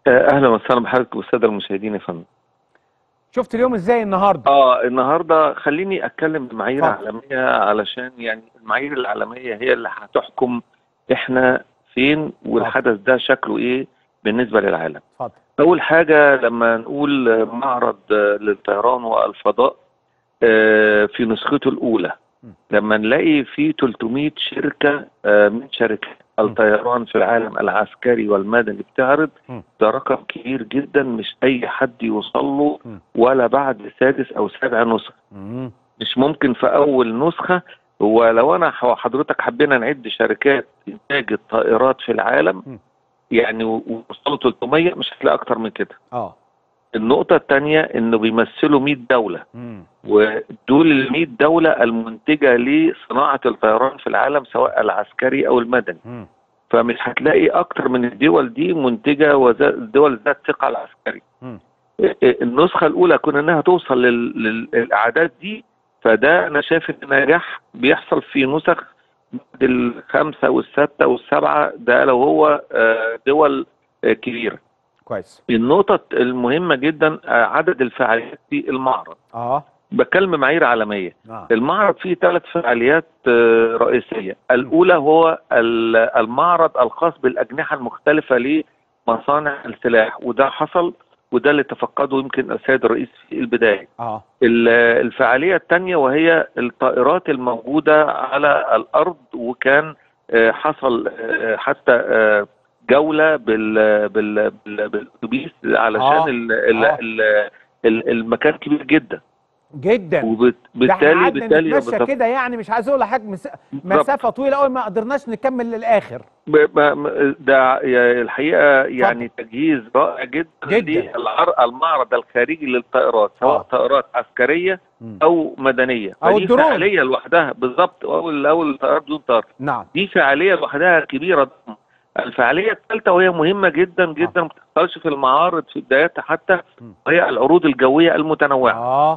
آه، اهلا وسهلا بحضرتك والساده المشاهدين يا فندم. شفت اليوم ازاي النهارده اه النهارده خليني اتكلم بمعايير اتفضل. عالميه علشان يعني المعايير العالميه هي اللي هتحكم احنا فين والحدث ده شكله ايه بالنسبه للعالم. اتفضل اول حاجه لما نقول معرض آه، للطيران والفضاء آه، في نسخته الاولى م. لما نلاقي في 300 شركه آه، من شركات الطيران في العالم العسكري والمدني بتعرض م. ده رقم كبير جدا مش اي حد يوصل له م. ولا بعد سادس او سابع نسخه مم. مش ممكن في اول نسخه هو لو انا وحضرتك حبينا نعد شركات انتاج الطائرات في العالم م. يعني و- ووصلوا 300 مش هتلاقي اكتر من كده اه النقطة الثانية انه بيمثلوا 100 دولة مم. ودول ال 100 دولة المنتجة لصناعة الطيران في العالم سواء العسكري او المدني مم. فمش هتلاقي اكتر من الدول دي منتجة والدول ذات ثقة العسكري مم. النسخة الاولى كون انها توصل لل- لل- للاعداد دي فده انا شايف ان نجاح بيحصل في نسخ بعد الخمسة والستة والسبعة ده لو هو آه، دول آه، كبيرة كويس النقطة المهمة جدا آه، عدد الفعاليات في المعرض اه بتكلم معايير عالمية اه المعرض فيه ثلاث فعاليات آه، رئيسية الأولى هو ال- المعرض الخاص بالأجنحة المختلفة لمصانع السلاح وده حصل وده اللي تفقده يمكن السيد الرئيس في البداية اه ال- الفعالية الثانية وهي الطائرات الموجودة على الأرض وكان آه، حصل آه، حتى آه، جولة بال بال بال- بالأتوبيس علشان آه، ال- ال- آه. ال- ال- المكان كبير جدا جدا ده احنا وبالتالي قعدنا بالتالي نتمشى بتف- كده يعني مش عايز اقول لحضرتك مس... مسافه طويله قوي ما قدرناش نكمل للاخر ب- ب- ده الحقيقه يعني تجهيز رائع جدا جداً. للمعرض الخارجي للطائرات سواء آه. طائرات عسكريه مم. او مدنيه أو فدي الدرون. فعاليه لوحدها بالظبط اول اول طائرات بدون طائر نعم دي فعاليه لوحدها كبيره ضخمة. الفعاليه الثالثه وهي مهمه جدا جدا ما بتحصلش في المعارض في بدايتها حتى مم. وهي العروض الجويه المتنوعه اه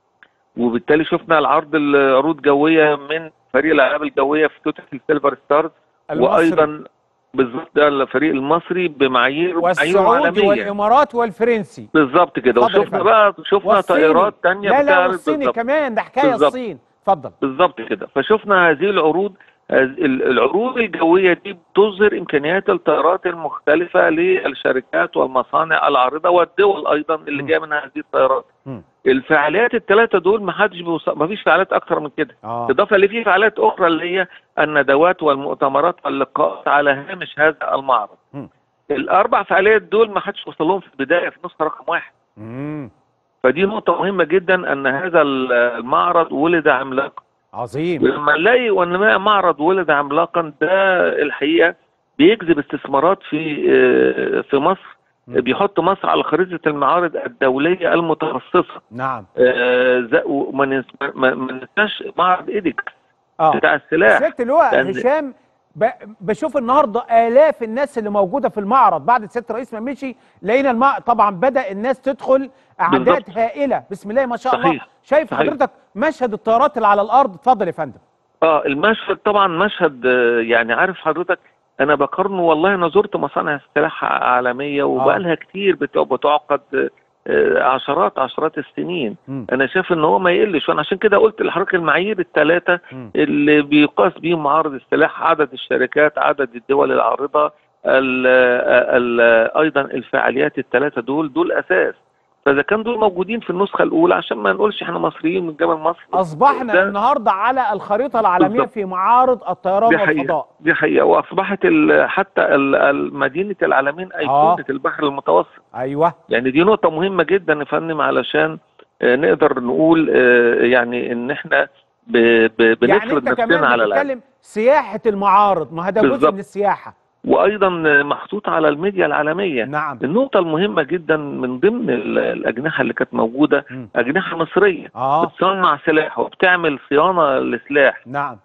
وبالتالي شفنا العرض العروض جويه من فريق الالعاب الجويه في توتال السيلفر ستارز المصري وايضا بالظبط ده الفريق المصري بمعايير معايير والسعودي عالميه والامارات والفرنسي بالظبنا كده اتفضل يا وشفنا فندم. بقى شفنا والصيني. طائرات تانية لا لا بتعرض والصيني بالظبط كمان ده حكايه بالظبط. الصين اتفضل بالظبط كده فشفنا هذه العروض هذ- ال- العروض الجويه دي بتظهر امكانيات الطائرات المختلفه للشركات والمصانع العارضه والدول ايضا اللي م. جايه من هذه الطائرات مم. الفعاليات الثلاثه دول ما حدش بيوصل ما فيش فعاليات اكتر من كده اه اضافه لفي فعاليات اخرى اللي هي الندوات والمؤتمرات واللقاءات على هامش هذا المعرض مم. الاربع فعاليات دول ما حدش وصل لهم في البدايه في نسخه رقم واحد مم. فدي نقطه مهمه جدا ان هذا المعرض ولد عملاقا عظيم ولما نلاقي وان معرض ولد عملاقا ده الحقيقه بيجذب استثمارات في آه، في مصر مم. بيحط مصر على خريطه المعارض الدوليه المتخصصه نعم آه، ز- وما ننس- ما ما ننساش معرض ايدكس اه بتاع السلاح سياده اللواء لأن- هشام ب... بشوف النهارده الاف الناس اللي موجوده في المعرض بعد سياده الرئيس ما مشي لقينا المع... طبعا بدا الناس تدخل اعداد بالظبط. هائله بسم الله ما شاء الله صحيح. شايف صحيح. حضرتك مشهد الطيارات اللي على الارض اتفضل يا فندم اه المشهد طبعا مشهد آه، يعني عارف حضرتك انا بقارنه والله انا زرت مصانع سلاح عالميه وبقى لها كتير بت- بتعقد آه، آه، عشرات عشرات السنين مم. انا شايف ان هو ما يقلش وانا عشان كده قلت لحضرتك المعايير الثلاثه مم. اللي بيقاس بيهم معارض السلاح عدد الشركات عدد الدول العارضه ال ال ايضا الفعاليات الثلاثه دول دول اساس فاذا كان دول موجودين في النسخه الاولى عشان ما نقولش احنا مصريين من جبل مصر اصبحنا ده- النهارده على الخريطه العالميه بالظبط. في معارض الطيران دي حقيقة والفضاء دي حقيقة وأصبحت ال- حتى ال- ال- مدينة العالمين أيقونة البحر المتوسط ايوه يعني دي نقطة مهمة جدا يا فندم علشان آه، نقدر نقول آه، يعني إن إحنا ب- ب- يعني بنفرض انت نفسنا كمان على العالم بتتكلم سياحه المعارض ما ده جزء بالظبط. من السياحه وأيضا محطوط على الميديا العالمية نعم النقطة المهمة جدا من ضمن ال- الأجنحة اللي كانت موجودة مم. أجنحة مصرية اه بتصنع سلاح وبتعمل صيانة لسلاح نعم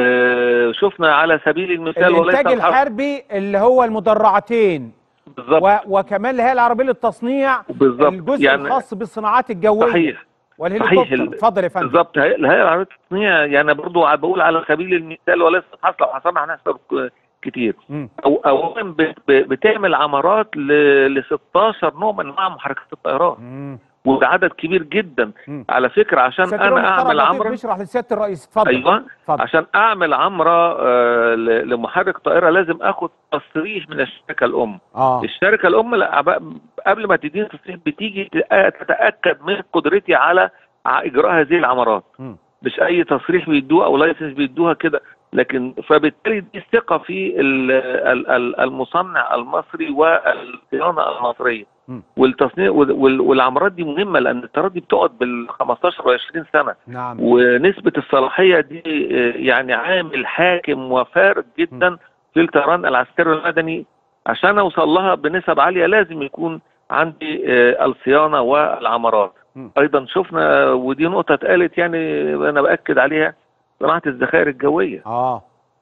وشفنا على سبيل المثال وليس الانتاج الحصر. الحربي اللي هو المدرعتين بالظبط و... وكمان الهيئه العربيه للتصنيع بالظبط الجزء يعني الخاص بالصناعات الجويه صحيح والهليكوبتر صحيح. اتفضل يا فندم بالظبط هي- الهيئه العربيه التصنيع يعني برضو بقول على سبيل المثال وليس الحصر لو حصلنا هنحصل ك- كتير مم. او اولا ب- ب- بتعمل عمارات ل 16 نوع من انواع محركات الطيران مم. وده عدد كبير جدا مم. على فكره عشان سيادة انا المحترم اعمل لطيف عمره بيشرح لسياده الرئيس اتفضل ايوه اتفضل عشان اعمل عمره آه، ل- لمحرك طائره لازم اخد تصريح من الشركه الام اه الشركه الام لا، عب- قبل ما تديني تصريح بتيجي تأ- تتاكد من قدرتي على ع- اجراء هذه العمارات مم. مش اي تصريح بيدوها او لايسنس بيدوها كده لكن فبالتالي دي الثقه في ال- ال- ال- المصنع المصري والصيانه المصريه مم. والتصنيع وال- وال- والعمارات دي مهمه لان الطيارات دي بتقعد بال 15 و 20 سنه نعم ونسبه الصلاحيه دي آه، يعني عامل حاكم وفارق جدا في الطيران العسكري والمدني عشان اوصل لها بنسب عاليه لازم يكون عندي آه، الصيانه والعمارات مم. ايضا شفنا ودي نقطه اتقالت يعني انا باكد عليها صناعه الذخائر الجويه اه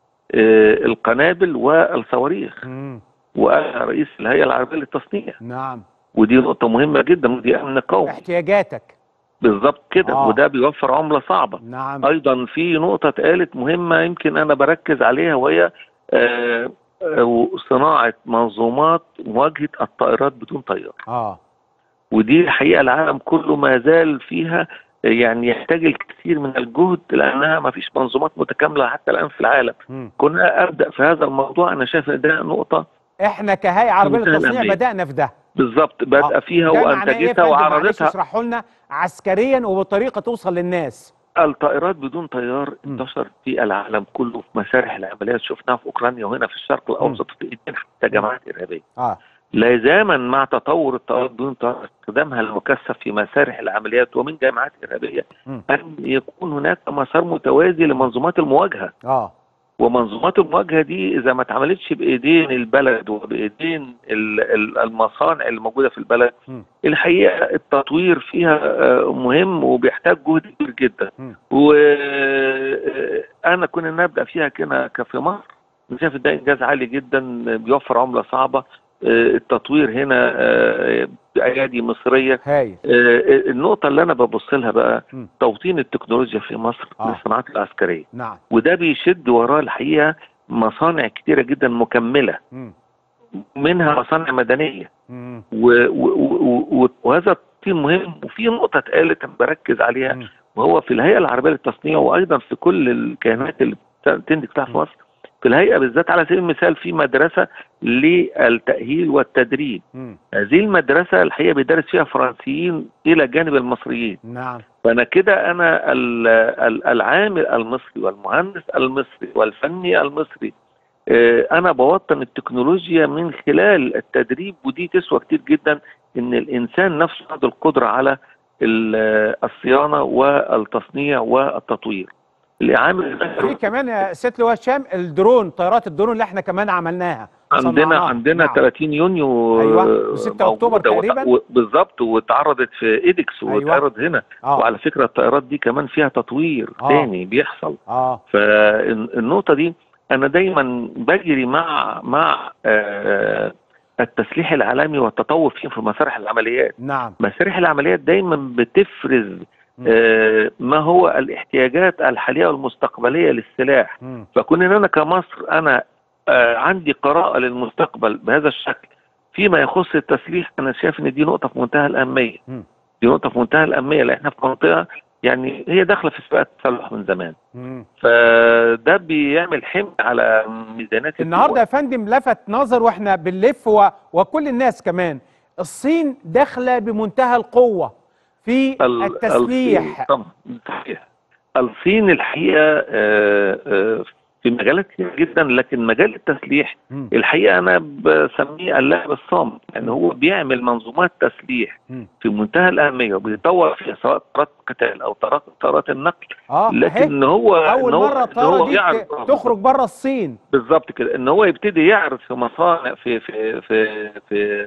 آه، القنابل والصواريخ مم. وانا رئيس الهيئه العربيه للتصنيع نعم ودي نقطه مهمه جدا ودي امن قومي احتياجاتك بالظبط كده آه. وده بيوفر عمله صعبه نعم ايضا في نقطه اتقالت مهمه يمكن انا بركز عليها وهي آه، آه، صناعه منظومات مواجهه الطائرات بدون طيار اه ودي الحقيقه العالم كله ما زال فيها آه، يعني يحتاج الكثير من الجهد لانها ما فيش منظومات متكامله حتى الان في العالم مم. كنا ابدا في هذا الموضوع انا شايف ان ده نقطه احنا كهيئه عربيه منتهى للتصنيع الأهمية. بدانا في ده بالظبط بادئه آه. فيها ده معناه ايه يا وانتجتها فندم؟ معلش وعرضتها اشرحوا لنا عسكريا وبطريقه توصل للناس الطائرات بدون طيار مم. انتشر في العالم كله في مسارح العمليات شفناها في اوكرانيا وهنا في الشرق الاوسط في ايدين حتى جماعات ارهابيه اه لازاما مع تطور الطائرات بدون طيار استخدامها المكثف في مسارح العمليات ومن جماعات ارهابيه مم. ان يكون هناك مسار متوازي لمنظومات المواجهه اه ومنظومات المواجهه دي اذا ما اتعملتش بايدين البلد وبايدين ال- ال- المصانع اللي موجوده في البلد مم. الحقيقه التطوير فيها آه، مهم وبيحتاج جهد كبير جدا مم. وانا كنا نبدا فيها كده كفي مصر أنا شايف ده انجاز عالي جدا بيوفر عمله صعبه آه، التطوير هنا آه، بايادي مصريه هايل آه، النقطه اللي انا ببص لها بقى مم. توطين التكنولوجيا في مصر آه. للصناعات العسكريه نعم وده بيشد وراه الحقيقه مصانع كتيره جدا مكمله مم. منها مصانع مدنيه مم. و و و و وهذا التوطين مهم وفي نقطه اتقالت أنا بركز عليها مم. وهو في الهيئه العربيه للتصنيع وايضا في كل الكيانات اللي بتنتج تحت م. مصر في الهيئه بالذات على سبيل المثال في مدرسه للتاهيل والتدريب مم. هذه المدرسه الحقيقه بيدرس فيها فرنسيين الى جانب المصريين نعم فانا كده انا ال- ال- العامل المصري والمهندس المصري والفني المصري آه، انا بوطن التكنولوجيا من خلال التدريب ودي تسوى كتير جدا ان الانسان نفسه عنده القدره على ال- الصيانه والتصنيع والتطوير العامل في كمان يا سيد لواء هشام الدرون طيارات الدرون اللي احنا كمان عملناها عندنا صنعناها. عندنا نعم. 30 يونيو أيوة، آه، و6 أكتوبر موجودة وت- تقريباً. و- بالظبط واتعرضت في ايدكس أيوة. واتعرض هنا اه وعلى فكره الطائرات دي كمان فيها تطوير آه. تاني بيحصل اه فالنقطة دي أنا دايما بجري مع مع آه، التسليح العالمي والتطور فيه في مسارح العمليات نعم مسارح العمليات دايما بتفرز مم. آه، ما هو الاحتياجات الحالية والمستقبلية للسلاح مم. فكون ان انا كمصر انا آه، عندي قراءة للمستقبل بهذا الشكل فيما يخص التسليح انا شايف ان دي نقطة في منتهى الأهمية مم. دي نقطة في منتهى الأهمية لأن احنا في منطقة يعني هي داخلة في سباقات التسلح من زمان مم. فده بيعمل حمل على ميزانات النهارده يا فندم لفت نظر واحنا بنلف و... وكل الناس كمان الصين داخله بمنتهى القوه في ال- التسليح الصين طبعا صحيح الصين الحقيقه آه، آه، في مجالات كتير جدا لكن مجال التسليح مم. الحقيقه انا بسميه اللاعب الصامت يعني هو بيعمل منظومات تسليح مم. في منتهى الاهميه وبيطور فيها سواء طيارات القتال او طيارات طيارات النقل اه أهي. لكن هو اول إن هو- مره إن الطياره هو دي يعرض- ت- تخرج بره الصين بالظبط كده ان هو يبتدي يعرض في مصانع في في في في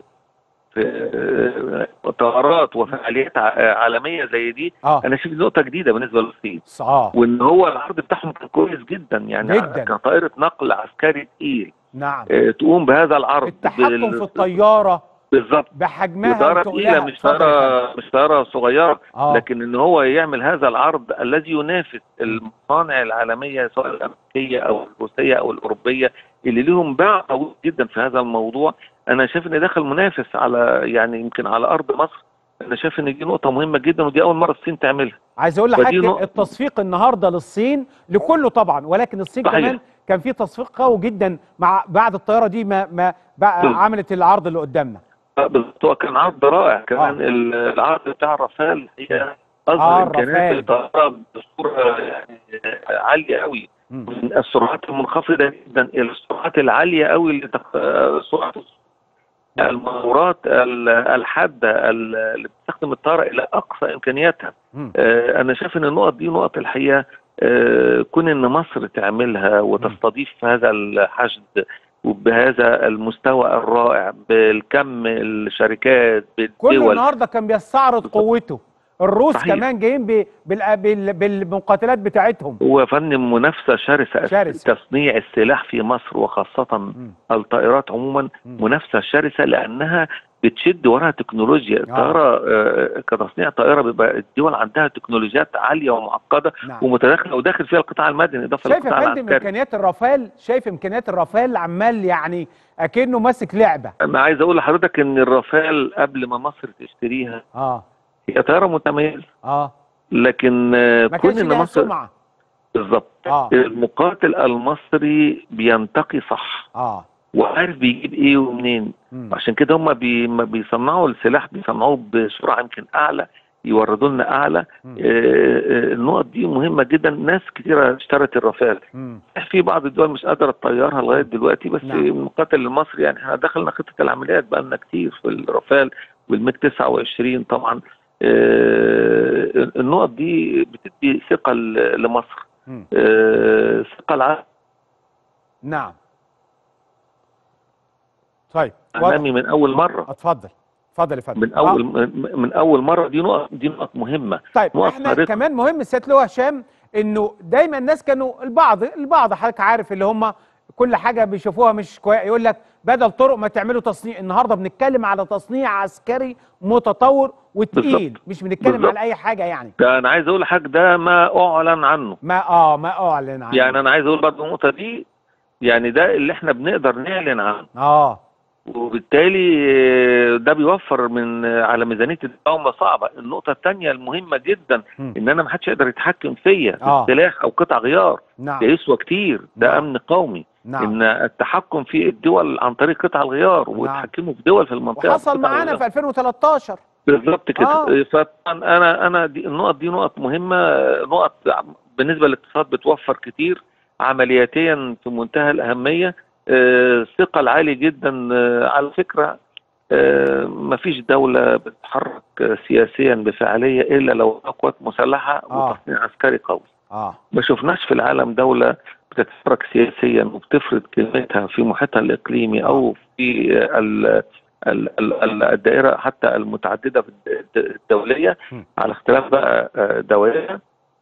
في آه، طيارات وفعاليات ع- عالميه زي دي اه انا شايف نقطه جديده بالنسبه للصين اه وان هو العرض بتاعهم كان كويس جدا يعني جداً. كطائره نقل عسكري تقيل نعم آه، تقوم بهذا العرض التحكم بال- في الطياره بالظبط بحجمها طياره وتقلها تقيله مش اتفضل يا فندم. طياره مش طياره صغيره اه لكن ان هو يعمل هذا العرض الذي ينافس المصانع العالميه سواء الامريكيه او الروسيه او الاوروبيه اللي لهم باع قوي جدا في هذا الموضوع انا شايف ان داخل منافس على يعني يمكن على ارض مصر انا شايف ان دي نقطه مهمه جدا ودي اول مره الصين تعملها عايز اقول فدي لحضرتك نقطة. التصفيق النهارده للصين لكله طبعا ولكن الصين صحيح. كمان كان في تصفيق قوي جدا مع بعد الطياره دي ما ما بقى بالظبط. عملت العرض اللي قدامنا بالظبط هو كان عرض رائع كمان آه. ال- العرض بتاع رافال هي آه، اظهر امكانيات رافال. الطياره بصوره يعني عاليه قوي مم. من السرعات المنخفضه جدا الى السرعات العاليه قوي اللي تخ... آه، سرعه المناورات ال- الحاده ال- اللي بتستخدم الطياره الى اقصى امكانياتها مم. آه، انا شايف ان النقط دي نقط الحقيقه آه، كون ان مصر تعملها وتستضيف هذا الحشد وبهذا المستوى الرائع بالكم الشركات كل بالدول النهارده كان بيستعرض بالظبط. قوته الروس صحيح. كمان جايين ب- بال- بال- بالمقاتلات بتاعتهم هو فن منافسه شرسه شرسة. تصنيع السلاح في مصر وخاصه مم. الطائرات عموما مم. منافسه شرسه لانها بتشد وراها تكنولوجيا الطائره آه، كتصنيع طائره بيبقى الدول عندها تكنولوجيات عاليه ومعقده نعم ومتداخله وداخل فيها القطاع المدني اضافه شايف يا للقطاع فندم العسكري امكانيات الرافال شايف امكانيات الرافال عمال يعني اكنه ماسك لعبه انا عايز اقول لحضرتك ان الرافال قبل ما مصر تشتريها اه هي طياره متميزه اه لكن آه، ما كون كانش ان لها مصر سمعه بالظبط اه المقاتل المصري بينتقي صح اه وعارف بيجيب ايه ومنين مم. عشان كده هم بي ما بيصنعوا السلاح بيصنعوه بسرعه يمكن اعلى يوردوا لنا اعلى مم. آه، آه، النقط دي مهمه جدا ناس كتيره اشترت الرافال مم. في بعض الدول مش قادره تطيرها لغايه دلوقتي بس نعم. المقاتل المصري يعني احنا دخلنا خطه العمليات بقى لنا كتير في الرافال والميج 29 طبعا آه، النقط دي بتدي ثقه ل- لمصر مم. آه، ثقه العالم نعم طيب واضح. العالمي من اول مره اتفضل اتفضل يا فندم من آه. اول من- من اول مره دي نقط دي نقط مهمه طيب نقط احنا فارقة. كمان مهم السيد لواء هشام انه دايما الناس كانوا البعض البعض حضرتك عارف اللي هم كل حاجه بيشوفوها مش كويس يقول لك بدل طرق ما تعملوا تصنيع النهارده بنتكلم على تصنيع عسكري متطور وتقيل بالظبط. مش بنتكلم بالظبط. على اي حاجه يعني ده انا عايز اقول لحضرتك ده ما اعلن عنه ما اه ما اعلن عنه يعني انا عايز اقول برضه النقطه دي يعني ده اللي احنا بنقدر نعلن عنه اه وبالتالي آه، ده بيوفر من آه، على ميزانيه الدوله صعبه النقطه الثانيه المهمه جدا مم. ان انا ما حدش يقدر يتحكم فيا آه. في سلاح او قطع غيار نعم ده يسوى كتير ده نعم. امن قومي نعم ان التحكم في الدول عن طريق قطع الغيار نعم. ويتحكموا في دول في المنطقه وحصل بقطع معانا الغيار. في 2013 بالظبط كده آه. آه. فطبعا انا انا دي النقط دي نقط مهمه نقط بالنسبه للاقتصاد بتوفر كتير عملياتيا في منتهى الاهميه آه، الثقه العالي جدا آه، على فكره آه، مفيش دوله بتتحرك آه، سياسيا بفعاليه الا لو لها قوات مسلحه آه. وتصنيع عسكري قوي اه ما شفناش في العالم دوله بتتحرك سياسيا وبتفرض كلمتها في محيطها الاقليمي او في ال ال- ال- ال- الدائره حتى المتعدده في الد- الدوليه م. على اختلاف بقى آه، دوائرها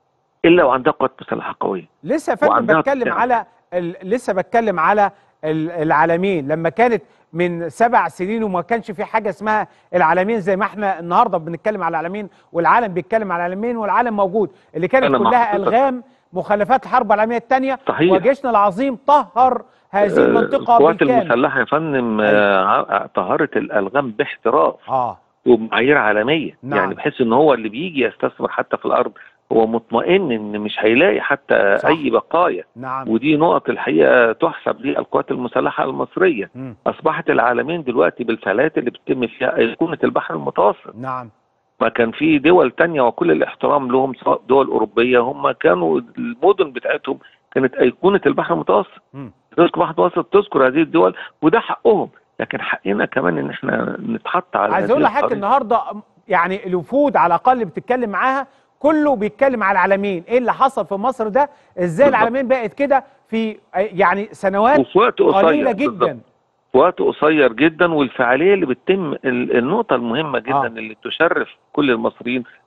الا وعندها قوات مسلحه قويه لسه يا فندم وعندها بتكلم تصنيع. على ال... لسه بتكلم على ال- العالمين لما كانت من سبع سنين وما كانش في حاجه اسمها العالمين زي ما احنا النهارده بنتكلم على العالمين والعالم بيتكلم على العالمين والعالم موجود اللي كانت أنا مع كلها حضرتك. الغام مخلفات الحرب العالميه الثانيه صحيح وجيشنا العظيم طهر هذه آه، المنطقه القوات بالكامل المسلحه يا فندم آه، ع- طهرت الالغام باحتراف اه وبمعايير عالميه نعم. يعني بحيث ان هو اللي بيجي يستثمر حتى في الارض هو مطمئن ان مش هيلاقي حتى صح. اي بقايا نعم ودي نقط الحقيقه تحسب للقوات المسلحه المصريه مم. اصبحت العالمين دلوقتي بالفعاليات اللي بتتم فيها ايقونه البحر المتوسط نعم ما كان في دول تانية وكل الاحترام لهم سواء دول اوروبيه هم كانوا المدن بتاعتهم كانت ايقونه البحر المتوسط مم. تذكر البحر المتوسط تذكر هذه الدول وده حقهم لكن حقنا كمان ان احنا نتحط على عايز هذه اقول لحضرتك الطريقة. النهارده يعني الوفود على الاقل اللي بتتكلم معاها كله بيتكلم على العالمين ايه اللي حصل في مصر ده ازاي بالظبط. العالمين بقت كده في يعني سنوات وفي وقت قصير قليله بالظبط. جدا في وقت قصير جدا والفعاليه اللي بتتم ال- النقطه المهمه جدا آه. اللي تشرف كل المصريين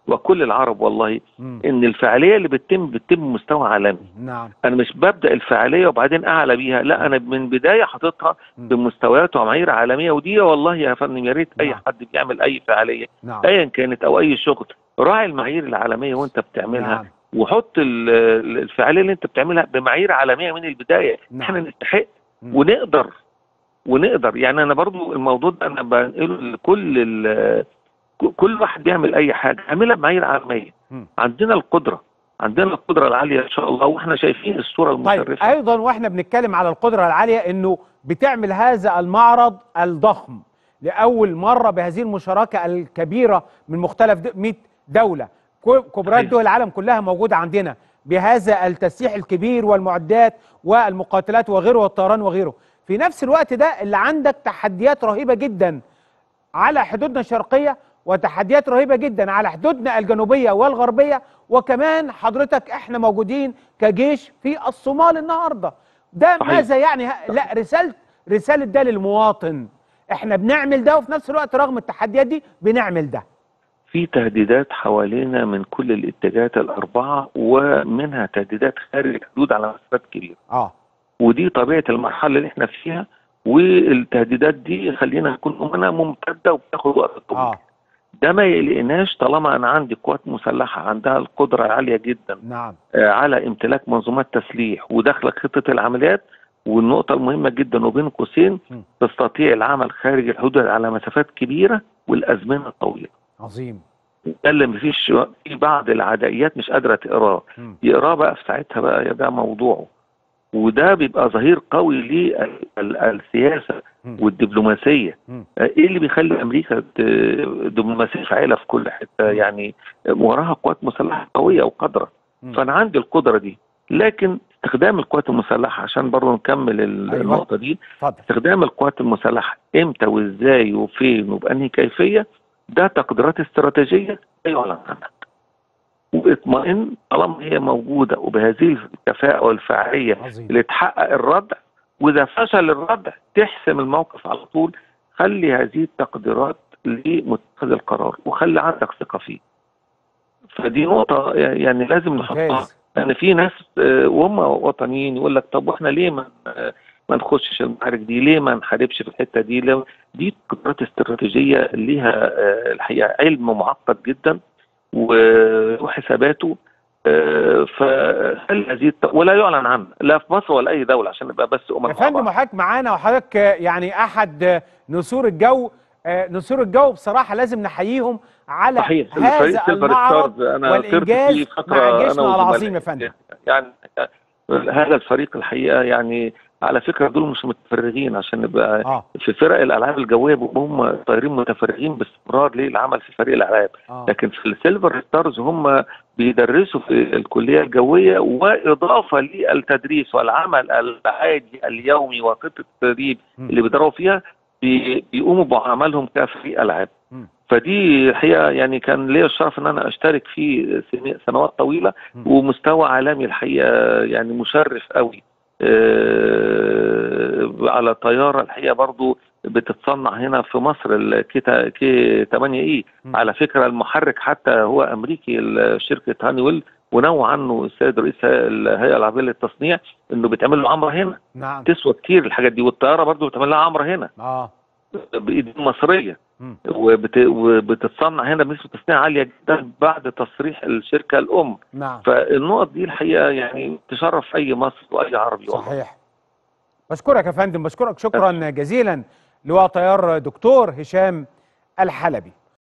وكل العرب والله مم. ان الفعاليه اللي بتتم بتتم بمستوى عالمي نعم انا مش ببدا الفعاليه وبعدين اعلى بيها لا انا من بدايه حاططها مم. بمستويات ومعايير عالميه ودي والله يا فندم يا ريت اي نعم. حد بيعمل اي فعاليه نعم ايا كانت او اي شغل راعي المعايير العالميه وانت بتعملها نعم وحط ال- ال- الفعاليه اللي انت بتعملها بمعايير عالميه من البدايه نعم. احنا نستحق مم. ونقدر ونقدر يعني انا برضو الموضوع ده انا بنقله لكل ال- كل واحد بيعمل اي حاجه اعملها بمعايير عالميه مم. عندنا القدره عندنا القدره العاليه ان شاء الله واحنا شايفين الصوره طيب المشرفه ايضا واحنا بنتكلم على القدره العاليه انه بتعمل هذا المعرض الضخم لاول مره بهذه المشاركه الكبيره من مختلف د- 100 دوله كو- كبريات صحيح. دول العالم كلها موجوده عندنا بهذا التسليح الكبير والمعدات والمقاتلات وغيره والطيران وغيره في نفس الوقت ده اللي عندك تحديات رهيبه جدا على حدودنا الشرقيه وتحديات رهيبه جدا على حدودنا الجنوبيه والغربيه وكمان حضرتك احنا موجودين كجيش في الصومال النهارده ده صحيح. ماذا يعني ه- لا رساله رساله ده للمواطن احنا بنعمل ده وفي نفس الوقت رغم التحديات دي بنعمل ده في تهديدات حوالينا من كل الاتجاهات الاربعه ومنها تهديدات خارج الحدود على مسافات كبيره اه ودي طبيعه المرحله اللي احنا فيها والتهديدات دي خلينا نكون امنا ممتده وبتاخد وقت طويل اه ده ما يقلقناش طالما انا عندي قوات مسلحه عندها القدره العاليه جدا نعم آه، على امتلاك منظومات تسليح وداخله خطه العمليات والنقطه المهمه جدا وبين قوسين م. تستطيع العمل خارج الحدود على مسافات كبيره والازمنه الطويله عظيم ده اللي مفيش في بعض العدائيات مش قادره تقراه مم. يقراه بقى في ساعتها بقى ده موضوعه وده بيبقى ظهير قوي للسياسه مم. والدبلوماسيه مم. آه، ايه اللي بيخلي امريكا ت- دبلوماسيه فاعله في كل حته يعني وراها قوات مسلحه قويه وقادره مم. فانا عندي القدره دي لكن استخدام القوات المسلحه عشان برضه نكمل ال- أيوة. النقطه دي اتفضل استخدام القوات المسلحه امتى وازاي وفين وبانهي كيفيه ده تقديرات استراتيجيه لا يعلن عنها واطمئن طالما هي موجوده وبهذه الكفاءه والفاعليه عظيم اللي تحقق الردع واذا فشل الردع تحسم الموقف على طول خلي هذه التقديرات لمتخذ القرار وخلي عندك ثقه فيه فدي نقطه يعني لازم نحطها ممتاز لان في ناس آه، وهم وطنيين يقول لك طب واحنا ليه ما آه، ما نخشش المعارك دي ليه ما نحاربش في الحته دي ليه دي قدرات استراتيجيه ليها آه، الحقيقه علم معقد جدا و- وحساباته آه، فخلي هذه الت- ولا يعلن عنها لا في مصر ولا اي دوله عشان نبقى بس امم يا فندم وحضرتك معانا وحضرتك آه، يعني احد آه، نسور الجو آه، نسور الجو بصراحه لازم نحييهم على صحيح هذا الفريق سيلفر المعرض ستارز انا طرت والإنجاز فيه مع فتره جيشنا انا العظيم يا وزملائي. فندم. يعني هذا الفريق الحقيقه يعني على فكره دول مش متفرغين عشان نبقى اه في فرق الالعاب الجويه بيبقوا هم طايرين متفرغين باستمرار للعمل في فريق الالعاب اه لكن في السيلفر ستارز هم بيدرسوا في الكليه الجويه واضافه للتدريس والعمل العادي اليومي وخطه التدريب مم. اللي بيدربوا فيها بي- بيقوموا بعملهم كفريق العاب مم. فدي الحقيقه يعني كان ليا الشرف ان انا اشترك فيه سن- سنوات طويله مم. ومستوى عالمي الحقيقه يعني مشرف قوي آه، على طياره الحقيقه برضو بتتصنع هنا في مصر الكي كي 8 اي مم. على فكره المحرك حتى هو امريكي شركه هانيويل ونوى عنه السيد رئيس الهيئه العربيه للتصنيع انه بيتعمل له عمره هنا نعم تسوى كتير الحاجات دي والطياره برضو بتعمل لها عمره هنا اه بايد مصريه مم. وبت... وبتتصنع هنا بنسبه تصنيع عاليه جدا بعد تصريح الشركه الام نعم فالنقط دي الحقيقه يعني تشرف اي مصري واي عربي والله. صحيح بشكرك يا فندم بشكرك شكرا جزيلا لواء طيار دكتور هشام الحلبي